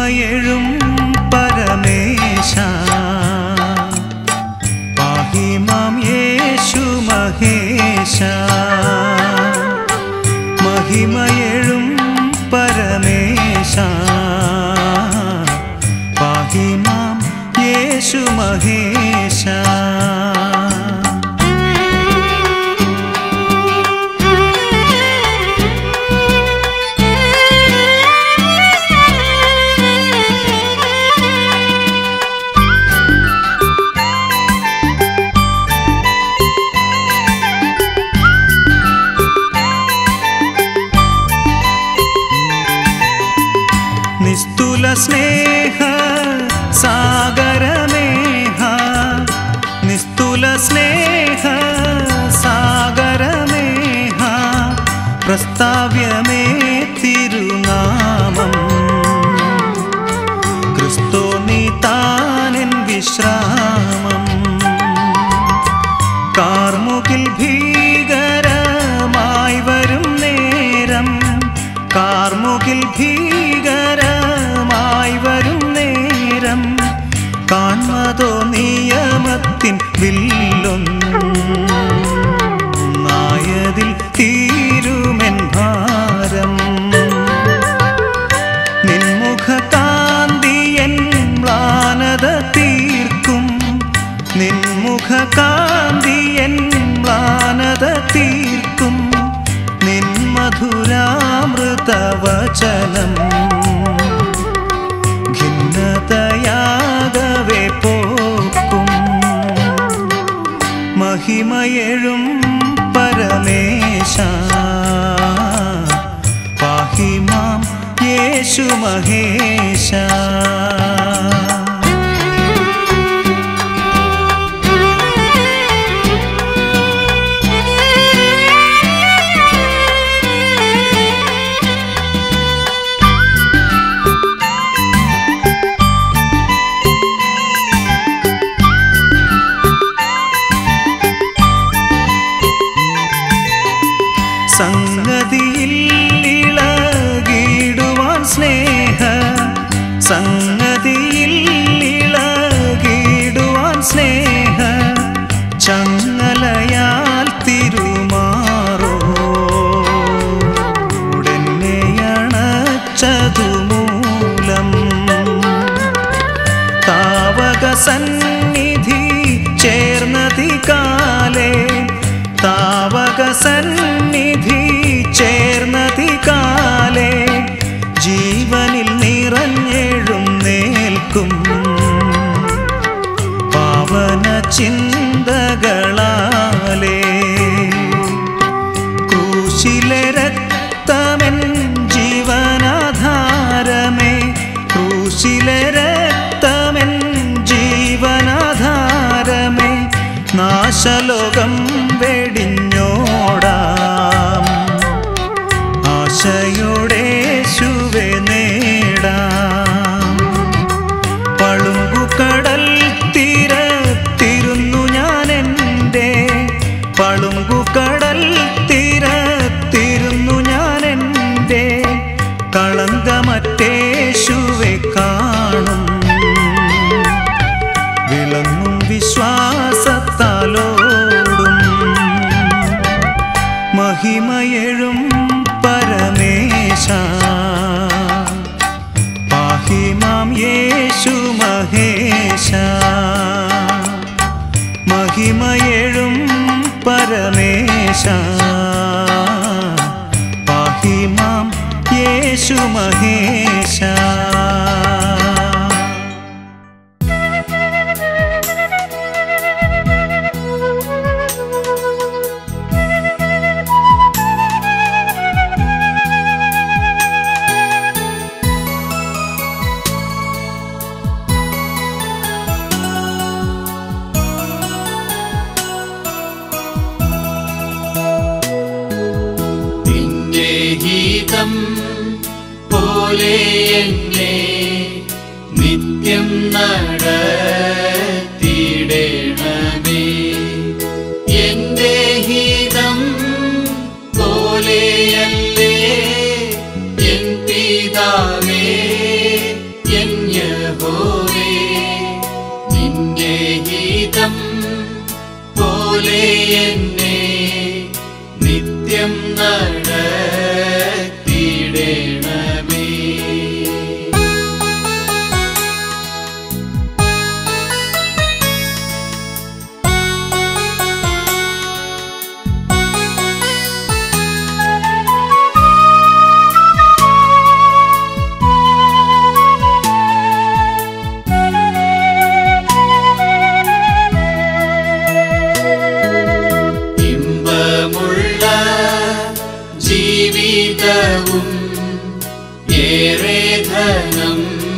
മഹിമയെഴും പരമേശ പാഹിമാം യേശു മഹേശ മഹിമയെഴും പരമേശ പാഹിമാം യേശു മഹേശ നിസ്തുല സ്നേഹ സാഗരമേഹ നിസ്തുല സ്നേഹ സാഗരമേഹ പ്രസ്താവ്യമേ തിരുനാമം ക്രിസ്തോ നീ താനൻ വിശ്രാമം കാർമുകിൽ ഭീകരമായി വരും നേരം കാർമുകിൽ ഭീകരമായി വരും നേരം കാൺമതോ നിയമത്തിൻ വില്ലൊന്നായതിൽ തീരുമെൻ ഭാരം നിൻമുഖ കാന്തിയൻ മ്ലാനത തീർക്കും നിൻമുഖ കാന്തിയൻ മ്ലാനത തീർക്കും നിൻ മധുരാമൃതവചനം ഖിന്നതയാകവേ പോക്കും മഹിമയെഴും പരമേശ പാഹിമാം യേശു മഹേശ സംഗതിയിൽ ഇളകിടുവാൻ സ്നേഹ സംഗതിയിൽ ഇളകിടുവാൻ സ്നേഹ ചങ്ങലയാൽ തിരുമാറോ ഉടനെ അണച്ചതുമൂലം താവക സന്നിധി ചേർന്നതി കാലേ താവക സന്നിധി ചേർന്നതി കാലേ ജീവനിൽ നിറഞ്ഞെഴുന്നേൽക്കും പാവന ചിന്തകളാലേ ക്രൂശിലെ രക്തമെൻ ജീവനാധാരമേ ക്രൂശിലെ രക്തമെൻ ജീവനാധാരമേ നാശലോകം വെടിഞ്ഞോടാം ആശയോടെ ശുവെ നേടാം പളുങ്കുകടൽ തീരത്തിരുന്നു ഞാൻ എൻ്റെ പളുങ്കുകടൽ തീരത്തിരുന്നു ഞാൻ എൻ്റെ കളങ്കമറ്റേശുവെ കാണും വിളങ്ങും വിശ്വാസത്താലോടും മഹിമയെഴും പരമേശ പാഹിമാം യേശു മഹേശ മഹിമയെഴും പരമേശ പാഹിമാം യേശു മഹേശ നിന്റെ ഗീതം പോലെ എന്നെ നിത്യം നടത്തിയിടണമേ എന്റെ ഹിതം പോലെയല്ലേ എൻ പിതാവേ ഏറെ ധനം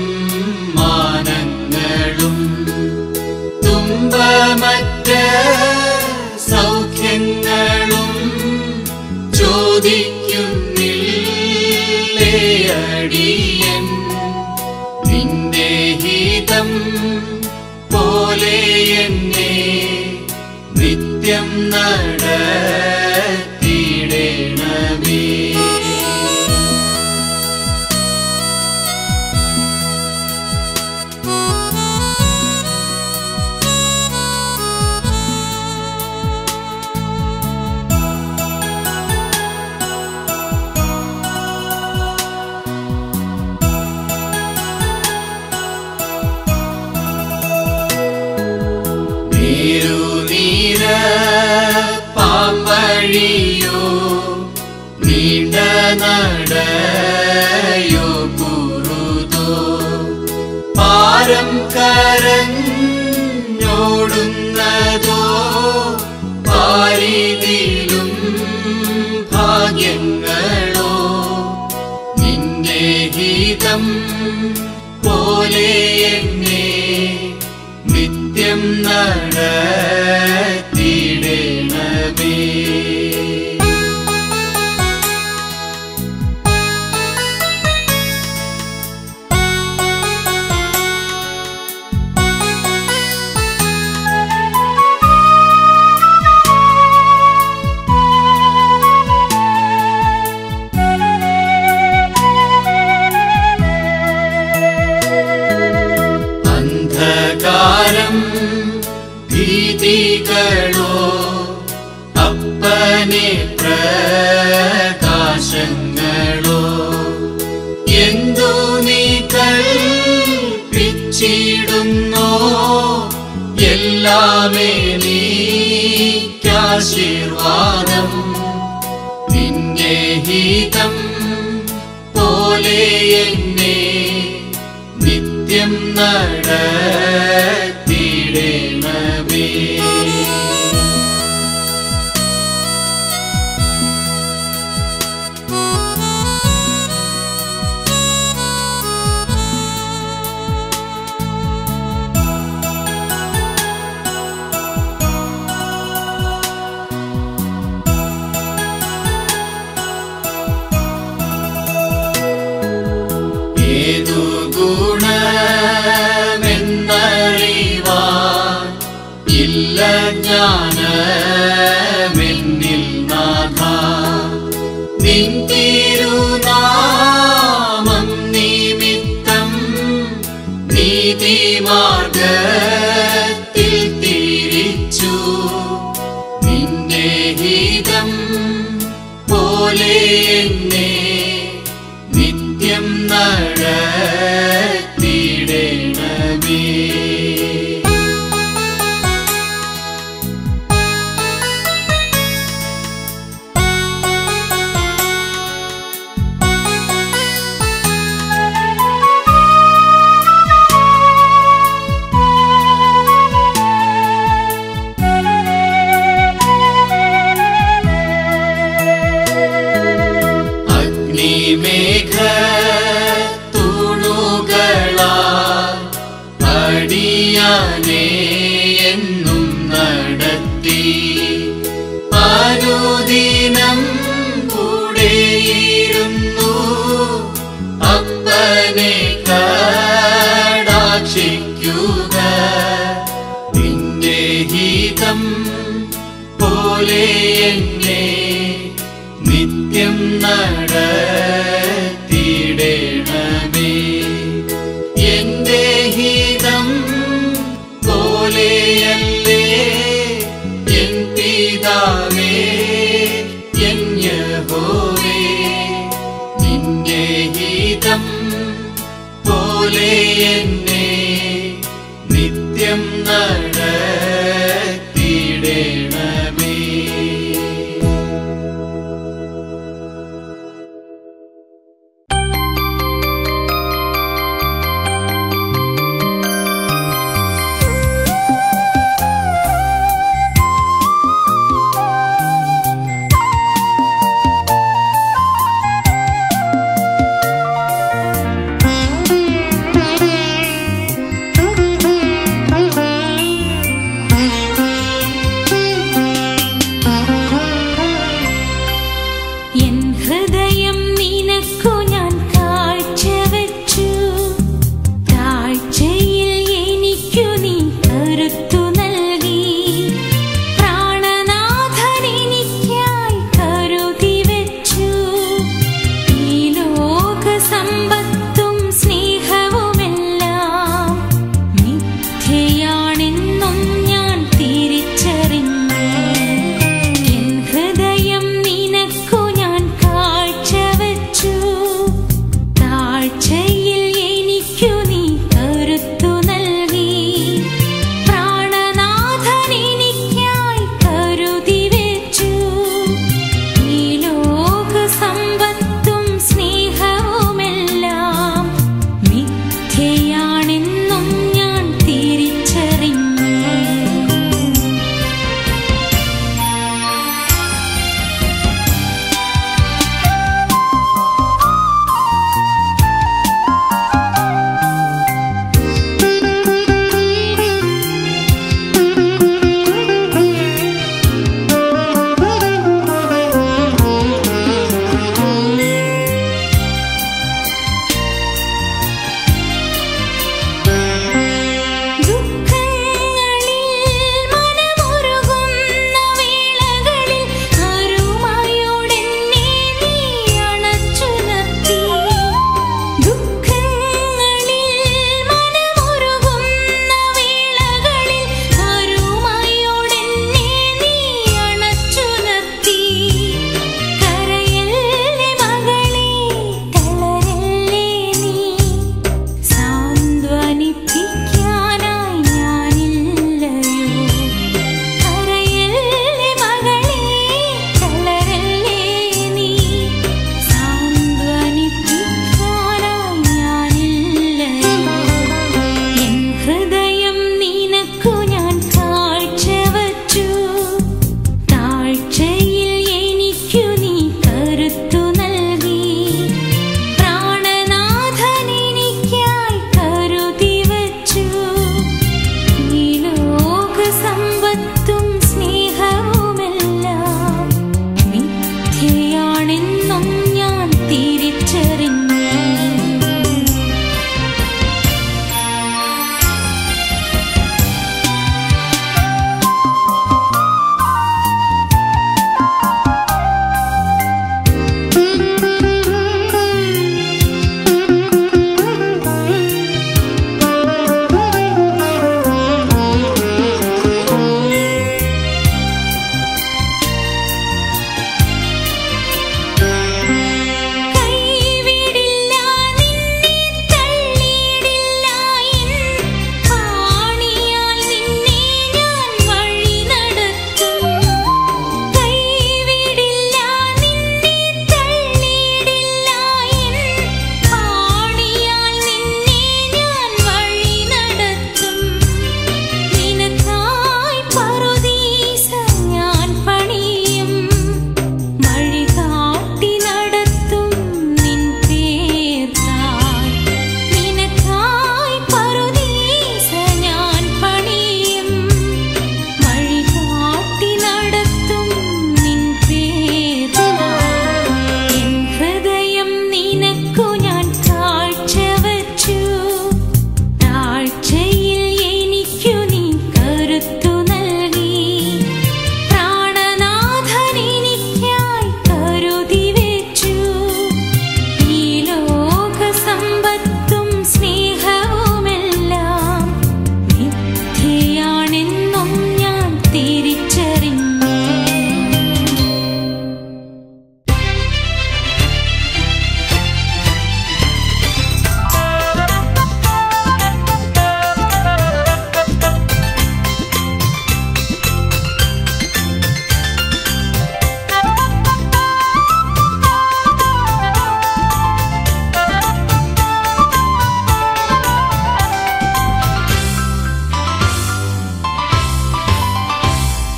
മാനങ്ങളും തുമ്പമറ്റ സൗഖ്യങ്ങളും ചോദിക്കുന്നില്ലേ അടിയൻ നിന്റെ ഹിതം പോലെ എന്നെ നിത്യം നടത്തിയിടണമേ നീരുനീര പാമ്പഴിയോ നീണ്ട നടയോ കുറുതോ പാരം കരഞ്ഞോടുന്നതോ പാരിതിലും ഭാഗ്യങ്ങളോ നിന്റെ ഹിതം പോലെ എന്നെ നിത്യം നടത്തിയിടണമേ അന്ധകാരം ഭീതികളോ അപ്പനെ പ്രകാശങ്ങളോ എന്തു നീ കൽപ്പിച്ചിടുന്നോ എല്ലാമേ നീക്കാശീർവാദം നിന്റെ ഹിതം പോലെ എന്നെ നിത്യം നടത്തിയിടണമേ ഏതു ഗുണമെന്നറിവാൻ ഇല്ല ജ്ഞാനമെന്നിൽ നാഥ നിൻ തിരുനാമം നിമിത്തം നീതിമാർഗത്തിൽ തിരിച്ചു നിന്റെ ഹിതം പോലെ എന്നെ നിത്യം നടത്തിയിടണമേ അഗ്നിമേഘ തുണുകളാൽ അടിയാനേ എന്നും നടത്തി അനുദിനം കൂടെയിരുന്നു അപ്പനെ കടാക്ഷിക്കുക നിന്റെ ഹിതം പോലെ എന്നെ നിത്യം നടത്തിയിടണമേ എന്റെ ഹിതം പോലെയല്ലേ എൻ പിതാവേ എൻ യഹോവേ നിന്റെ ഹിതം പോലെ എന്നെ നിത്യം നടത്തിയിടണമേ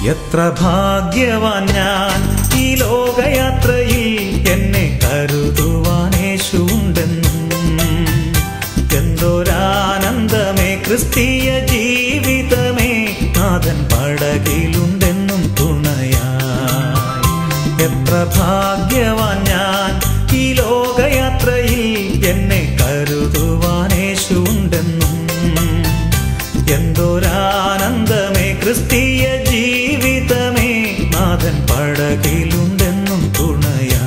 എത്ര ഭാഗ്യവാൻ ഞാൻ ഈ ലോകയാത്രയിൽ എന്നെ കരുതുവാൻ യേശുണ്ടെന്നും എന്തോരാനന്ദമേ ക്രിസ്തീയ ജീവിതമേ നാഥൻ പടകിലുണ്ടെന്നും തുണയായി എത്ര ഭാഗ്യവാൻ ഞാൻ ഈ ലോകയാത്രയിൽ എന്നെ കരുതുവാൻ യേശുണ്ടെന്നും എന്തോരാനന്ദമേ ക്രിസ്തീയ ജീവിതമേ നാഥൻ പടകിലുണ്ടെന്നും തുണയാ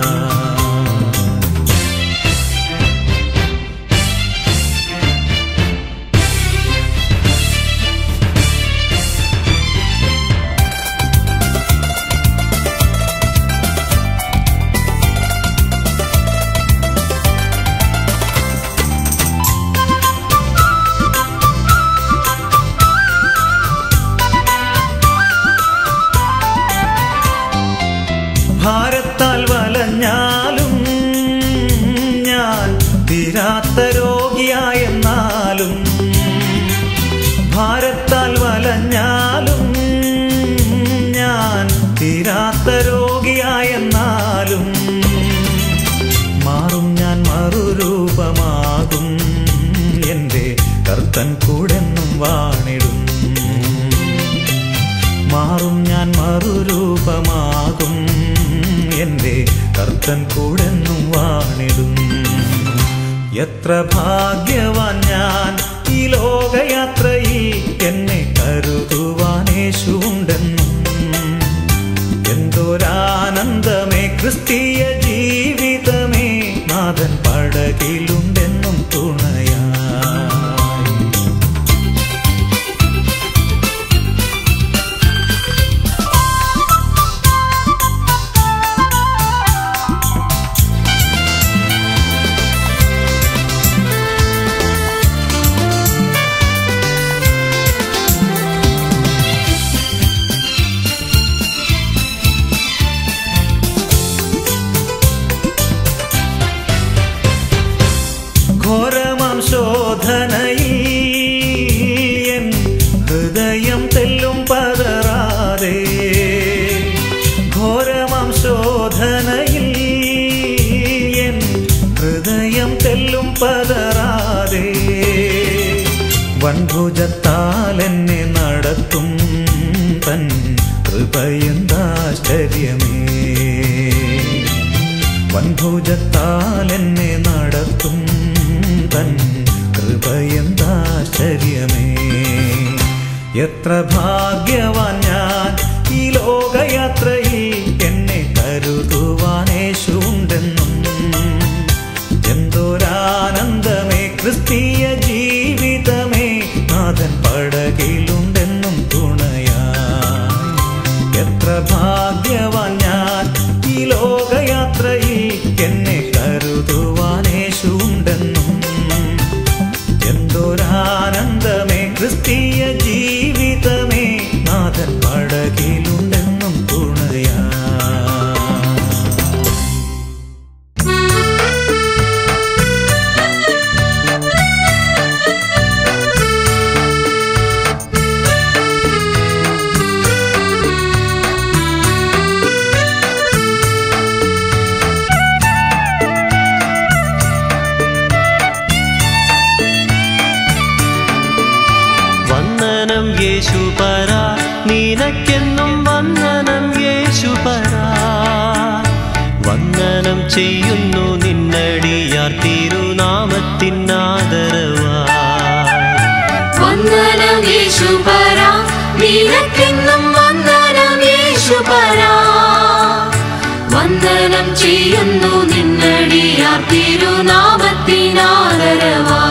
ഭാരത്താൽ വലഞ്ഞാലും ഞാൻ തീരാത്ത രോഗിയായെന്നാലും ഭാരത്താൽ വലഞ്ഞാലും ഞാൻ തീരാത്ത രോഗിയായെന്നാലും മാറും ഞാൻ മറുരൂപമാകും എൻ്റെ കർത്തൻ കൂടെന്നും വാണിടും മാറും ഞാൻ മറുരൂപമാകും എൻ്റെ കർത്തൻ കൂടെന്നും വാണിടും എത്ര ഭാഗ്യവാൻ ഞാൻ ഈ ലോകയാത്രയിൽ എന്നെ കരുതുവാൻ യേശുണ്ടെന്നും എന്തോരാനന്ദമേ ക്രിസ്തീയ ജീവിതമേ നാഥൻ പടകിലുണ്ടെന്നും തുണയായി ഘോരമാം ശോധനയിൽ എൻ ഹൃദയം തെല്ലും പതറാതെ ഘോരമാം ശോധനയിൽ എൻ ഹൃദയം തെല്ലും പതറാതെ വൻഭുജത്താൽ എന്നെ നടത്തും തൻ കൃപയെന്താശ്ചര്യമേ വൻഭുജത്താൽ എന്നെ നടത്തും തൻ കൃപയെന്താശ്ചര്യമേ എത്ര ഭാഗ്യവാൻ ഞാൻ ഈ ലോകയാത്രയിൽ എന്നെ കരുതുവാൻ യേശുണ്ടെന്നും എന്തോരാനന്ദമേ ക്രിസ്തീയ ജീവിതമേ നാഥൻ പടകിലുണ്ടെന്നും തുണയായി എത്ര ഭാഗ്യവാൻ ഞാൻ ഈ ലോകയാത്രയിൽ എന്നെ കരുതുവാൻ യേശുണ്ടെന്നും എന്തോരാനന്ദമേ ക്രിസ്തീയ ജീവിതമേ നാഥൻ പടകിലുണ്ടെന്നും തുണയാ വന്ദനം യേശുപര നിനക്കെന്നും വന്ദനം യേശുപര വന്ദനം ചെയ്യുന്നു നിന്നടിയാർ തിരുനാമത്തിനാദരവാ വന്ദനം യേശുപര നിനക്കെന്നും വന്ദനം യേശുപര വന്ദനം ചെയ്യുന്നു നിന്നടിയാർ തിരുനാമത്തിനാദരവാ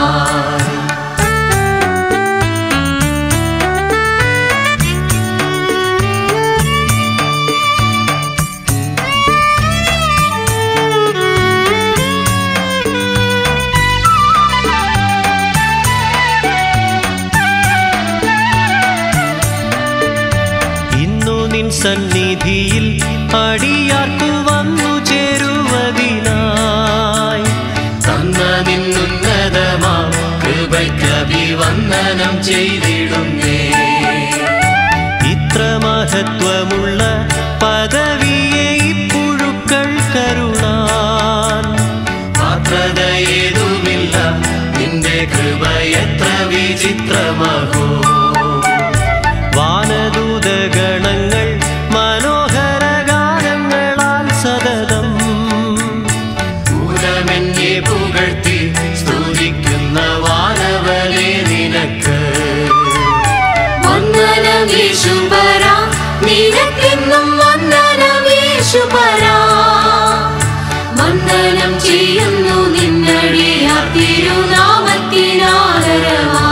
ഇന്നു നിൻ സന്നിധിയിൽ അടിയാർക്കു വന്നു ചേരുവതിനായി തന്ന നിന്നുന്നതമാ കൃപയ്ക്കഭിവന്ദനം ചെയ്തിടുന്നേ ഇത്ര തുണയേതുമില്ല നിന്റെ കൃപ എത്ര വിചിത്രമാകോ വാനദൂതഗണങ്ങൾ മനോഹര ഗാനങ്ങളാൽ സതതം പൂരമെന്നെ പുകഴ്ത്തി സ്തുതിക്കുന്ന വാനവനെ നിനക്ക് വന്ദനമേശുപര നിനക്കെന്നും വന്ദനമേശുപര വന്ദനം ചെയ്യുന്നു നിന്നടിയാ തിരുനാമത്തിനാദരവാ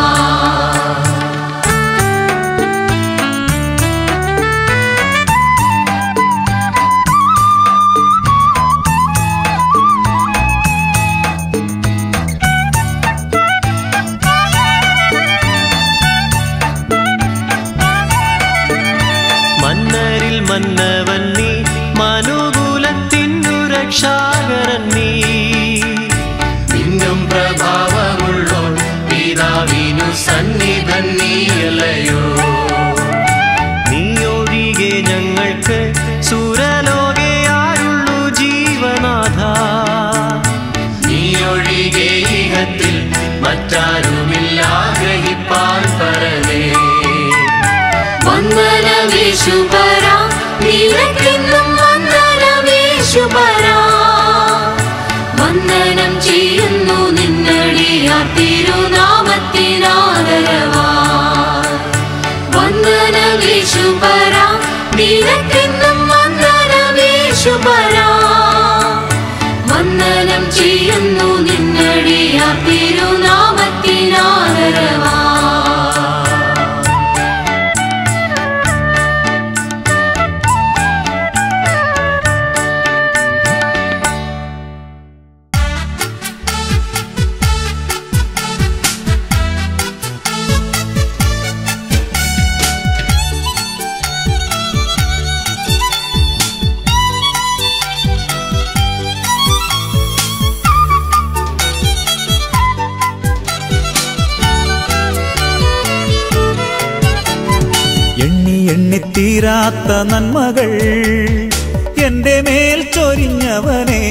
മന്നരിൽ മന്നവൻ നീ മനുകുലത്തിനു രക്ഷാകരൻ നീ പിന്നും പ്രഭാവമുള്ളോൾ പിതാവിനു സന്നിധൻ നീയലയോ നീ ഒഴികെ ഞങ്ങൾക്ക് സുരലോകെ ആരുള്ളു ജീവനാഥ നീ ഒഴികെ ഇഹത്തിൽ മറ്റാരുമില്ല ഗ്രഹിപ്പാൻ പരമേ വന്ദനമേശുപര നിനക്കെന്നും വന്ദനമേശുപര വന്ദനം ചെയ്യുന്നു നിന്നടിയാ തിരുനാമത്തിനാദരവാ വന്ദനമേശുപര നിനക്കെന്നും വന്ദനമേശുപര വന്ദനം ചെയ്യുന്നു നിന്നടിയാ തിരുനാമത്തിനാദരവാ എണ്ണി എണ്ണിത്തീരാത്ത നന്മകൾ എന്റെ മേൽ ചൊരിഞ്ഞവനേ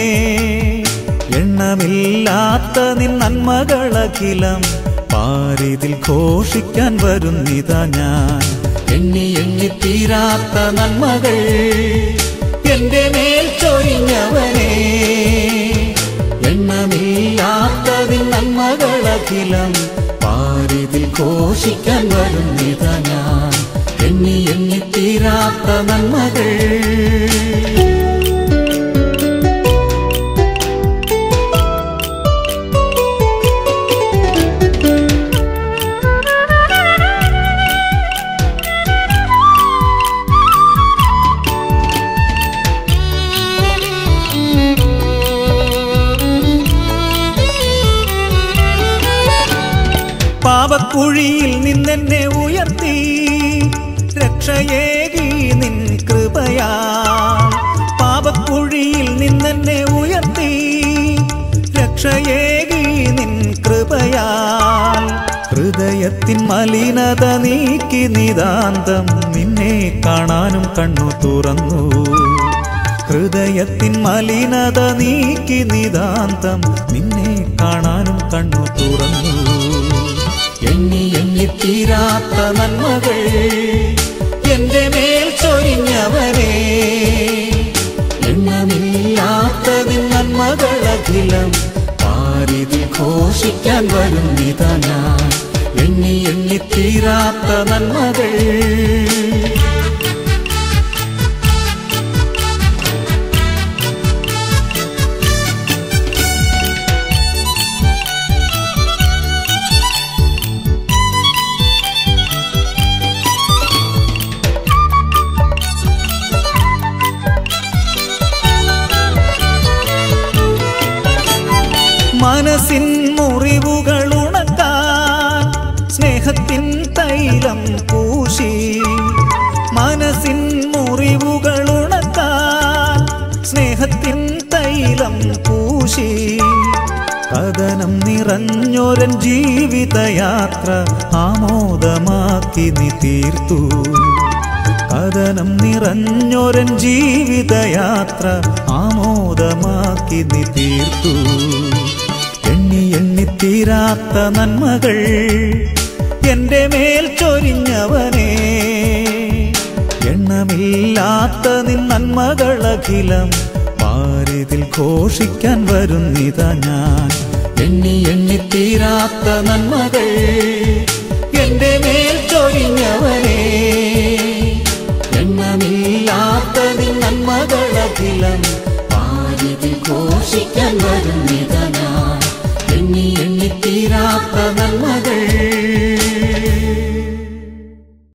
എണ്ണമില്ലാത്ത നിൻ നന്മകളഖിലം പാരിതിൽ ഘോഷിക്കാൻ വരുന്നിതാ ഞാൻ എണ്ണി എണ്ണിത്തീരാത്ത നന്മകൾ എന്റെ മേൽ ചൊരിഞ്ഞവനേ എണ്ണമില്ലാത്ത നിൻ നന്മകളഖിലം പാരിതിൽ ഘോഷിക്കാൻ വരുന്നിതാ ഞാൻ എണ്ണി എണ്ണി തീരാത്ത നന്മകൾ പാപക്കുഴിയിൽ നിന്നെന്നെ ഉയർത്തി രക്ഷയേകി നിൻ കൃപയാ പാപക്കുഴിയിൽ നിന്നെന്നെ ഉയർത്തി രക്ഷയേകി നിൻ കൃപയാൽ ഹൃദയത്തിൻ മലിനത നീക്കി നിതാന്തം നിന്നെ കാണാനും കണ്ണു തുറന്നു ഹൃദയത്തിൻ മലിനത നീക്കി നിതാന്തം നിന്നെ കാണാനും കണ്ണു തുറന്നു എണ്ണി എണ്ണി തീരാത്ത നന്മകൾ എന്റെ മേൽ ചൊരിഞ്ഞവനേ എണ്ണമില്ലാത്തതിൻ നന്മകളഖിലം പാരിതിൽ ഘോഷിക്കാൻ വരുന്നിതാ ഞാൻ എണ്ണി എണ്ണി തീരാത്ത നന്മകൾ മനസ്സിൻ മുറിവുകൾ ഉണക്കാൻ സ്നേഹത്തിൻ തൈലം പൂശി മനസ്സിൻ മുറിവുകൾ ഉണക്കാൻ സ്നേഹത്തിൻ തൈലം പൂശി കഥനം നിറഞ്ഞൊരൻ ജീവിതയാത്ര ആമോദമാക്കി നീ തീർത്തു കഥനം നിറഞ്ഞൊരൻ ജീവിതയാത്ര ആമോദമാക്കി നീ തീർത്തു തീരാത്ത നന്മകൾ എന്റെ മേൽ ചൊരിഞ്ഞവനേ എണ്ണമില്ലാത്ത നിൻ നന്മകളഖിലം പാരിതിൽ ഘോഷിക്കാൻ വരുന്നിതാ ഞാൻ എണ്ണി എണ്ണി തീരാത്ത നന്മകൾ എന്റെ മേൽ ചൊരിഞ്ഞവനേ എണ്ണമില്ലാത്ത നിൻ നന്മകളഖിലം പാരിതിൽ ഘോഷിക്കാൻ വരുന്നിതാ